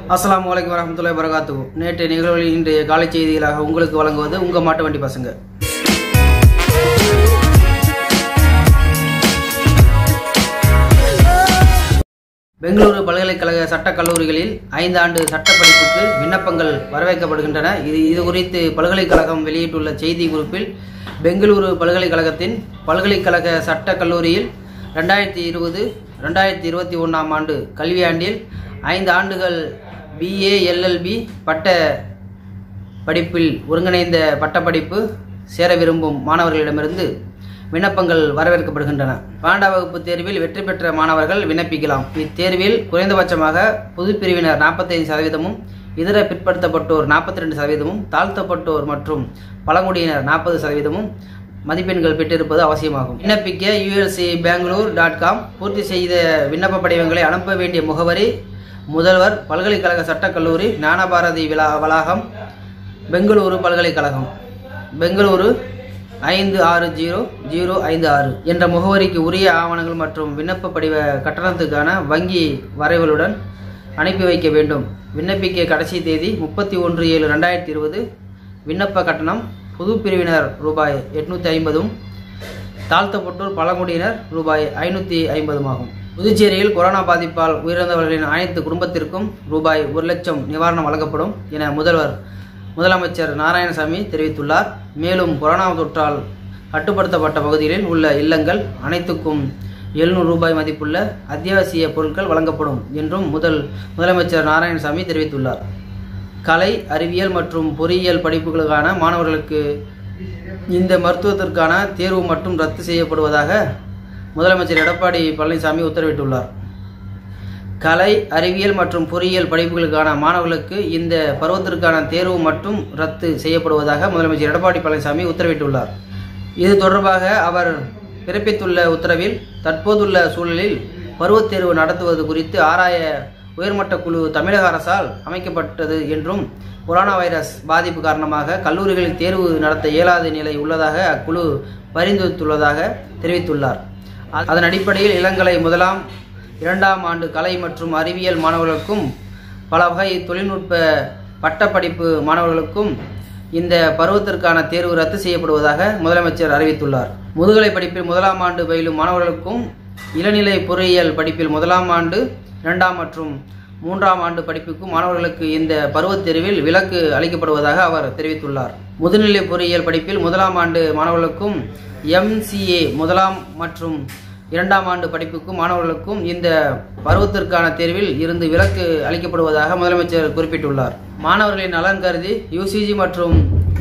அஸ்ஸலாமு அலைக்கும் வரஹ்மத்துல்லாஹி வரகாத்துஹு நேற்று நிகழ்வுகளில் இன்றைய காலை செய்திகளாக உங்களுக்கு வழங்குவது உங்க மாட்டு வண்டி பசங்க பெங்களூரு பல்கலைக்கழக சட்டக் கல்லூரிகளில் ஐந்து ஆண்டு சட்ட படிப்புக்கு விண்ணப்பங்கள் வரவேற்கப்படுகின்றன இது இது குறித்து பல்கலைக்கழகம் வெளியிட்டுள்ள செய்தி குறிப்பில் பெங்களூரு பல்கலைக்கழகத்தின் பல்கலைக்கழக சட்டக் கல்லூரியில் ரெண்டாயிரத்தி இருபது ரெண்டாயிரத்தி இருபத்தி ஒன்றாம் ஆண்டு கல்வியாண்டில் ஐந்து ஆண்டுகள் பிஏ எல்எல்பி பட்ட படிப்பில் ஒருங்கிணைந்த பட்டப்படிப்பு சேர விரும்பும் மாணவர்களிடமிருந்து விண்ணப்பங்கள் வரவேற்கப்படுகின்றன பன்னெண்டாம் வகுப்பு தேர்வில் வெற்றி பெற்ற மாணவர்கள் விண்ணப்பிக்கலாம் இத்தேர்வில் குறைந்தபட்சமாக பொதுப்பிரிவினர் நாற்பத்தைந்து சதவீதமும் இதர பிற்படுத்தப்பட்டோர் நாற்பத்தி ரெண்டு சதவீதமும் தாழ்த்தப்பட்டோர் மற்றும் பழங்குடியினர் நாற்பது சதவீதமும் மதிப்பெண்கள் பெற்றிருப்பது அவசியமாகும் விண்ணப்பிக்க யூஎல்சி பெங்களூர் டாட் காம் பூர்த்தி செய்த விண்ணப்ப படிவங்களை அனுப்ப வேண்டிய முகவரி முதல்வர் பல்கலைக்கழக சட்டக் கல்லூரி ஞானபாரதி விழா வளாகம் பெங்களூரு பல்கலைக்கழகம் பெங்களூரு ஐந்து ஆறு ஜீரோ ஜீரோ ஐந்து ஆறு என்ற முகவரிக்கு உரிய ஆவணங்கள் மற்றும் விண்ணப்ப படிவ கட்டணத்துக்கான வங்கி வரைவுகளுடன் அனுப்பி வைக்க வேண்டும் விண்ணப்பிக்க கடைசி தேதி முப்பத்தி ஒன்று ஏழு ரெண்டாயிரத்தி இருபது விண்ணப்ப கட்டணம் புது பிரிவினர் ரூபாய் எட்நூற்றி ஐம்பதும் தாழ்த்தப்பட்டோர் பழங்குடியினர் ரூபாய் ஐநூற்றி ஐம்பதும் ஆகும் புதுச்சேரியில் கொரோனா பாதிப்பால் உயிரிழந்தவர்களின் அனைத்து குடும்பத்திற்கும் ரூபாய் ஒரு லட்சம் நிவாரணம் வழங்கப்படும் என முதல்வர் முதலமைச்சர் நாராயணசாமி தெரிவித்துள்ளார் மேலும் கொரோனா தொற்றால் கட்டுப்படுத்தப்பட்ட பகுதிகளில் உள்ள இல்லங்கள் அனைத்துக்கும் எழுநூறு ரூபாய் மதிப்புள்ள அத்தியாவசிய பொருட்கள் வழங்கப்படும் என்றும் முதல் முதலமைச்சர் நாராயணசாமி தெரிவித்துள்ளார் கலை அறிவியல் மற்றும் பொறியியல் படிப்புகளுக்கான மாணவர்களுக்கு இந்த மருத்துவத்திற்கான தேர்வு மட்டும் ரத்து செய்யப்படுவதாக முதலமைச்சர் எடப்பாடி பழனிசாமி உத்தரவிட்டுள்ளார் கலை அறிவியல் மற்றும் பொறியியல் படிப்புகளுக்கான மாணவர்களுக்கு இந்த பருவத்திற்கான தேர்வு மட்டும் ரத்து செய்யப்படுவதாக முதலமைச்சர் எடப்பாடி பழனிசாமி உத்தரவிட்டுள்ளார் இது தொடர்பாக அவர் பிறப்பித்துள்ள உத்தரவில் தற்போதுள்ள சூழலில் பருவத் தேர்வு நடத்துவது குறித்து ஆராய உயர்மட்ட குழு தமிழக அரசால் அமைக்கப்பட்டது என்றும் கொரோனா வைரஸ் பாதிப்பு காரணமாக கல்லூரிகளில் தேர்வு நடத்த இயலாத நிலை உள்ளதாக அக்குழு பரிந்துரைத்துள்ளதாக தெரிவித்துள்ளார் அதன் அடிப்படையில் இளங்கலை முதலாம் இரண்டாம் ஆண்டு கலை மற்றும் அறிவியல் மாணவர்களுக்கும் பல வகை தொழில்நுட்ப பட்டப்படிப்பு மாணவர்களுக்கும் இந்த பருவத்திற்கான தேர்வு ரத்து செய்யப்படுவதாக முதலமைச்சர் அறிவித்துள்ளார் முதுகலை படிப்பில் முதலாம் ஆண்டு பயிலும் மாணவர்களுக்கும் இளநிலை பொறியியல் படிப்பில் முதலாம் ஆண்டு இரண்டாம் மற்றும் மூன்றாம் ஆண்டு படிப்புக்கும் மாணவர்களுக்கு இந்த பருவத் தேர்வில் விலக்கு அளிக்கப்படுவதாக அவர் தெரிவித்துள்ளார் முதுநிலை பொறியியல் படிப்பில் முதலாம் ஆண்டு மாணவர்களுக்கும் எம்சிஏ முதலாம் மற்றும் இரண்டாம் ஆண்டு படிப்புக்கும் மாணவர்களுக்கும் இந்த பருவத்திற்கான தேர்வில் இருந்து விலக்கு அளிக்கப்படுவதாக முதலமைச்சர் குறிப்பிட்டுள்ளார் மாணவர்களின் நலன் கருதி யூசிஜி மற்றும்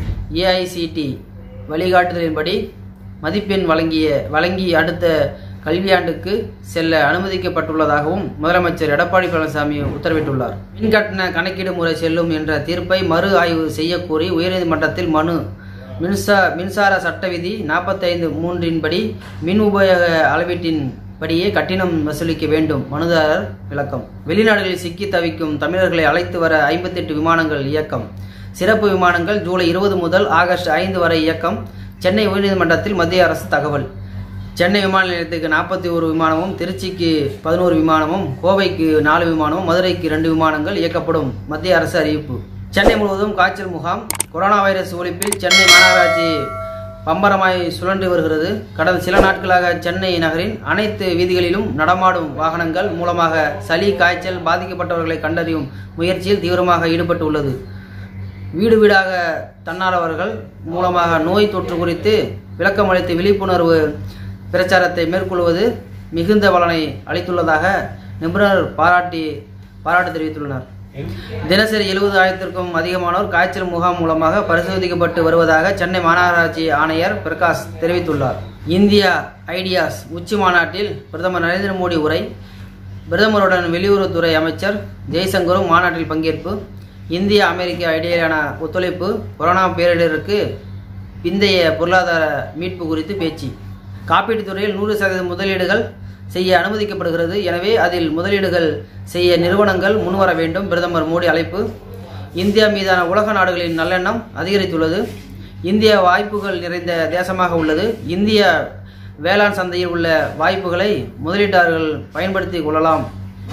ஏஐசிடி வழிகாட்டுதலின்படி மதிப்பெண் வழங்கிய வழங்கி அடுத்த கல்வியாண்டுக்கு செல்ல அனுமதிக்கப்பட்டுள்ளதாகவும் முதலமைச்சர் எடப்பாடி பழனிசாமி உத்தரவிட்டுள்ளார் மின்கட்டண கணக்கீடு முறை செல்லும் என்ற தீர்ப்பை மறு ஆய்வு செய்யக்கோரி உயர்நீதிமன்றத்தில் மனு மின்சா மின்சார சட்ட விதி நாற்பத்தைந்து மூன்றின்படி மின் உபயோக அளவீட்டின் படியே கட்டணம் வசூலிக்க வேண்டும் மனுதாரர் விளக்கம் வெளிநாடுகளில் சிக்கி தவிக்கும் தமிழர்களை அழைத்து வர ஐம்பத்தெட்டு விமானங்கள் இயக்கம் சிறப்பு விமானங்கள் ஜூலை இருபது முதல் ஆகஸ்ட் ஐந்து வரை இயக்கம் சென்னை உயர்நீதிமன்றத்தில் மத்திய அரசு தகவல் சென்னை விமான நிலையத்துக்கு நாற்பத்தி ஒரு விமானமும் திருச்சிக்கு பதினோரு விமானமும் கோவைக்கு நாலு விமானமும் மதுரைக்கு ரெண்டு விமானங்கள் இயக்கப்படும் மத்திய அரசு அறிவிப்பு சென்னை முழுவதும் காய்ச்சல் முகாம் கொரோனா வைரஸ் ஒழிப்பில் சென்னை மாநகராட்சி பம்பரமாய் சுழன்று வருகிறது கடந்த சில நாட்களாக சென்னை நகரின் அனைத்து வீதிகளிலும் நடமாடும் வாகனங்கள் மூலமாக சளி காய்ச்சல் பாதிக்கப்பட்டவர்களை கண்டறியும் முயற்சியில் தீவிரமாக ஈடுபட்டு உள்ளது வீடு வீடாக தன்னார்வர்கள் மூலமாக நோய் தொற்று குறித்து விளக்கமளித்து விழிப்புணர்வு பிரச்சாரத்தை மேற்கொள்வது மிகுந்த பலனை அளித்துள்ளதாக நிபுணர் பாராட்டி பாராட்டு தெரிவித்துள்ளனர் தினசரி எழுபது ஆயிரத்திற்கும் அதிகமானோர் காய்ச்சல் முகாம் மூலமாக பரிசோதிக்கப்பட்டு வருவதாக சென்னை மாநகராட்சி ஆணையர் பிரகாஷ் தெரிவித்துள்ளார் இந்தியா ஐடியாஸ் உச்சி மாநாட்டில் பிரதமர் நரேந்திர மோடி உரை பிரதமருடன் வெளியுறவுத்துறை அமைச்சர் ஜெய்சங்கரும் மாநாட்டில் பங்கேற்பு இந்தியா அமெரிக்கா இடையிலான ஒத்துழைப்பு கொரோனா பேரிடருக்கு பிந்தைய பொருளாதார மீட்பு குறித்து பேச்சு காப்பீட்டுத் துறையில் நூறு சதவீத முதலீடுகள் செய்ய அனுமதிக்கப்படுகிறது எனவே அதில் முதலீடுகள் செய்ய நிறுவனங்கள் முன்வர வேண்டும் பிரதமர் மோடி அழைப்பு இந்தியா மீதான உலக நாடுகளின் நல்லெண்ணம் அதிகரித்துள்ளது இந்தியா வாய்ப்புகள் நிறைந்த தேசமாக உள்ளது இந்திய வேளாண் சந்தையில் உள்ள வாய்ப்புகளை முதலீட்டாளர்கள் பயன்படுத்திக் கொள்ளலாம்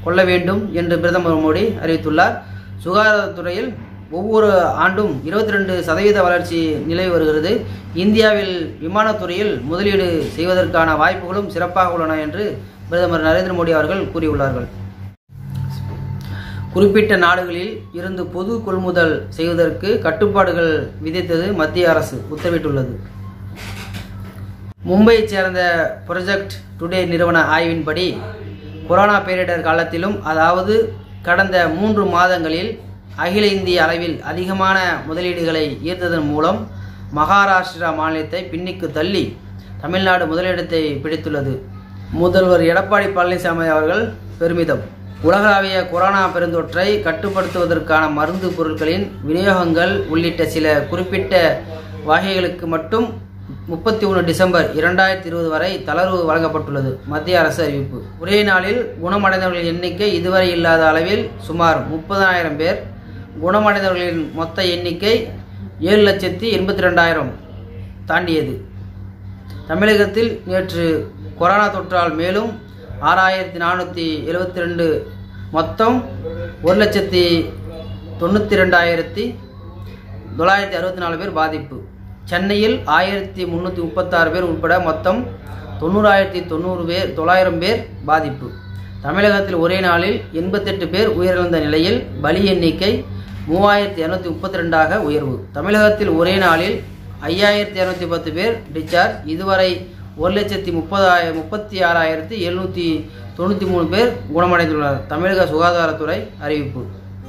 கொள்ள வேண்டும் என்று பிரதமர் மோடி அறிவித்துள்ளார் சுகாதாரத்துறையில் ஒவ்வொரு ஆண்டும் இருபத்தி ரெண்டு சதவீத வளர்ச்சி நிலவி வருகிறது இந்தியாவில் விமானத்துறையில் முதலீடு செய்வதற்கான வாய்ப்புகளும் சிறப்பாக உள்ளன என்று பிரதமர் நரேந்திர மோடி அவர்கள் கூறியுள்ளார்கள் குறிப்பிட்ட நாடுகளில் இருந்து பொது கொள்முதல் செய்வதற்கு கட்டுப்பாடுகள் விதித்தது மத்திய அரசு உத்தரவிட்டுள்ளது மும்பையைச் சேர்ந்த ப்ரொஜெக்ட் டுடே நிறுவன ஆய்வின்படி கொரோனா பேரிடர் காலத்திலும் அதாவது கடந்த மூன்று மாதங்களில் அகில இந்திய அளவில் அதிகமான முதலீடுகளை ஈர்த்ததன் மூலம் மகாராஷ்டிரா மாநிலத்தை பின்னிக்கு தள்ளி தமிழ்நாடு முதலிடத்தை பிடித்துள்ளது முதல்வர் எடப்பாடி பழனிசாமி அவர்கள் பெருமிதம் உலகளாவிய கொரோனா பெருந்தொற்றை கட்டுப்படுத்துவதற்கான மருந்து பொருட்களின் விநியோகங்கள் உள்ளிட்ட சில குறிப்பிட்ட வகைகளுக்கு மட்டும் முப்பத்தி ஒன்று டிசம்பர் இரண்டாயிரத்தி இருபது வரை தளர்வு வழங்கப்பட்டுள்ளது மத்திய அரசு அறிவிப்பு ஒரே நாளில் குணமடைந்தவர்களின் எண்ணிக்கை இதுவரை இல்லாத அளவில் சுமார் முப்பதாயிரம் பேர் குணமடைந்தவர்களின் மொத்த எண்ணிக்கை ஏழு லட்சத்தி எண்பத்தி ரெண்டாயிரம் தாண்டியது தமிழகத்தில் நேற்று கொரோனா தொற்றால் மேலும் ஆறாயிரத்தி நானூற்றி எழுபத்தி ரெண்டு மொத்தம் ஒரு லட்சத்தி தொண்ணூற்றி ரெண்டாயிரத்தி தொள்ளாயிரத்தி அறுபத்தி நாலு பேர் பாதிப்பு சென்னையில் ஆயிரத்தி முந்நூற்றி முப்பத்தாறு பேர் உட்பட மொத்தம் தொண்ணூறாயிரத்தி தொண்ணூறு பேர் தொள்ளாயிரம் பேர் பாதிப்பு தமிழகத்தில் ஒரே நாளில் எண்பத்தெட்டு பேர் உயிரிழந்த நிலையில் பலி எண்ணிக்கை மூவாயிரத்தி இரநூத்தி முப்பத்தி ரெண்டாக உயர்வு தமிழகத்தில் ஒரே நாளில் ஐயாயிரத்தி இரநூத்தி பத்து பேர் டிஸ்சார்ஜ் இதுவரை ஒரு லட்சத்தி முப்பதாய முப்பத்தி ஆறாயிரத்தி எழுநூற்றி தொண்ணூற்றி மூணு பேர் குணமடைந்துள்ளனர் தமிழக சுகாதாரத்துறை அறிவிப்பு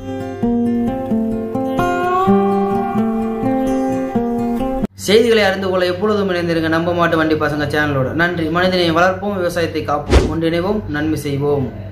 செய்திகளை அறிந்து கொள்ள எப்பொழுதும் இணைந்திருங்க நம்ப மாட்டு வண்டி பசங்க சேனலோட நன்றி மனிதனை வளர்ப்போம் விவசாயத்தை காப்போம் ஒன்றிணைவோம் நன்மை செய்வோம்